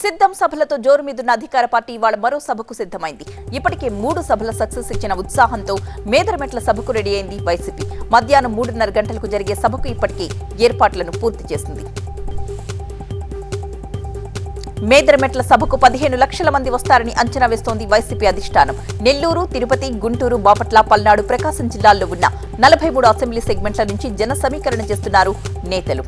సిద్ధం సభలతో జోరు మీదున్న అధికార పార్టీ ఇవాళ మరో సభకు సిద్ధమైంది ఇప్పటికే మూడు సభల సక్సెస్ ఇచ్చిన ఉత్సాహంతో మేదరమెట్ల సభకు రెడీ అయింది వైసీపీ మధ్యాహ్నం మూడున్నర గంటలకు జరిగే సభకు ఇప్పటికే ఏర్పాట్లను పూర్తి చేసింది మేదరమెట్ల సభకు పదిహేను లక్షల మంది వస్తారని అంచనా వేస్తోంది వైసీపీ అధిష్టానం నెల్లూరు తిరుపతి గుంటూరు బాపట్ల పల్నాడు ప్రకాశం జిల్లాల్లో ఉన్న నలభై మూడు అసెంబ్లీ సెగ్మెంట్ల నుంచి జన సమీకరణ చేస్తున్నారు నేతలు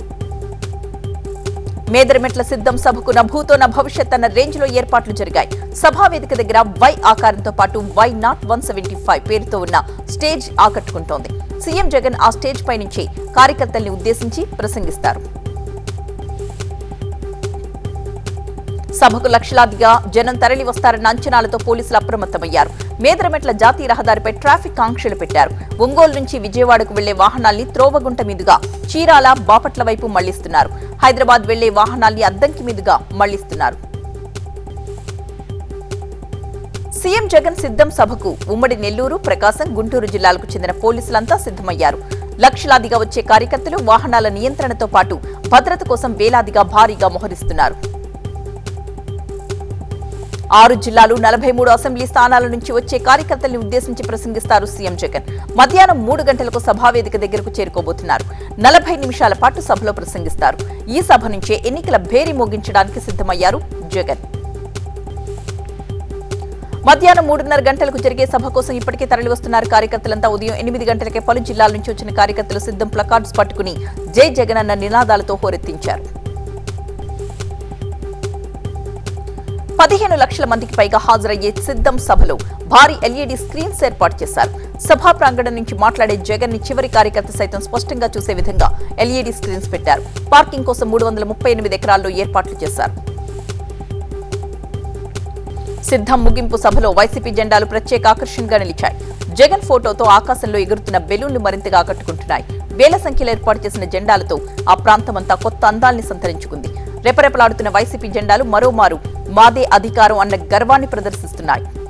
మేదరమెట్ల సిద్ధం సభకు నా భూతో నా భవిష్యత్ అన్న రేంజ్ లో ఏర్పాట్లు జరిగాయి సభా వేదిక దగ్గర వై ఆకారంతో పాటు Y not one seventy five పేరుతో ఉన్న స్టేజ్ ఆకట్టుకుంటోంది సీఎం జగన్ ఆ స్టేజ్ పై నుంచి కార్యకర్తల్ని ఉద్దేశించి ప్రసంగిస్తారు సభకు లక్షలాదిగా జనం తరలి వస్తారన్న అంచనాలతో పోలీసులు అప్రమత్తమయ్యారు మేదరమెట్ల జాతీయ రహదారిపై ట్రాఫిక్ ఆంక్షలు పెట్టారు ఒంగోలు నుంచి విజయవాడకు వెళ్లే వాహనాల్ని త్రోవగుంట మీదుగా చీరాల బాపట్ల వైపు మళ్లిస్తున్నారు హైదరాబాద్ వెళ్లే వాహనాల్ని అద్దంకి మీదుగా మళ్లిస్తున్నారు సీఎం జగన్ సిద్ధం సభకు ఉమ్మడి నెల్లూరు ప్రకాశం గుంటూరు జిల్లాలకు చెందిన పోలీసులంతా సిద్ధమయ్యారు లక్షలాదిగా వచ్చే కార్యకర్తలు వాహనాల నియంత్రణతో పాటు భద్రత కోసం వేలాదిగా భారీగా మోహరిస్తున్నారు ఆరు జిల్లాలు నలభై మూడు అసెంబ్లీ స్థానాల నుంచి వచ్చే కార్యకర్తల్ని ఉద్దేశించి ప్రసంగిస్తారు సీఎం జగన్ మధ్యాహ్నం మూడు గంటలకు సభావేదిక దగ్గరకు చేరుకోబోతున్నారు నలభై నిమిషాల పాటు సభలో ప్రసంగిస్తారు ఈ సభ నుంచే ఎన్నికల భేరీ మోగించడానికి సిద్ధమయ్యారు జగన్ మధ్యాహ్నం మూడున్నర గంటలకు జరిగే సభ కోసం ఇప్పటికే తరలివస్తున్నారు కార్యకర్తలంతా ఉదయం ఎనిమిది గంటలకే పలు జిల్లాల నుంచి వచ్చిన కార్యకర్తలు సిద్ధం ప్లకార్డ్స్ పట్టుకుని జై జగన్ అన్న నినాదాలతో హోరెత్తించారు పదిహేను లక్షల మందికి పైగా హాజరయ్యే సిద్ధం సభలో భారీ ఎల్ఈడీ స్క్రీన్స్ ఏర్పాటు చేశారు సభా ప్రాంగణం నుంచి మాట్లాడే జగన్ ని చివరి కార్యకర్త సైతం స్పష్టంగా చూసే విధంగా ఎల్ఈడీ స్క్రీన్స్ పెట్టారు పార్కింగ్ కోసం మూడు వందల ముప్పై ఎనిమిది ఎకరాల్లో ఏర్పాట్లు చేశారు సిద్ధం ముగింపు సభలో వైసీపీ జెండాలు ప్రత్యేక ఆకర్షణగా నిలిచాయి జగన్ ఫోటోతో ఆకాశంలో ఎగురుతున్న బెలూన్లు మరింతగా ఆకట్టుకుంటున్నాయి వేల సంఖ్యలో ఏర్పాటు చేసిన జెండాలతో ఆ ప్రాంతమంతా కొత్త అందాల్ని సంతరించుకుంది రెపరెపలాడుతున్న వైసీపీ జెండాలు మరోమారు మాదే అధికారం అన్న గర్వాన్ని ప్రదర్శిస్తున్నాయి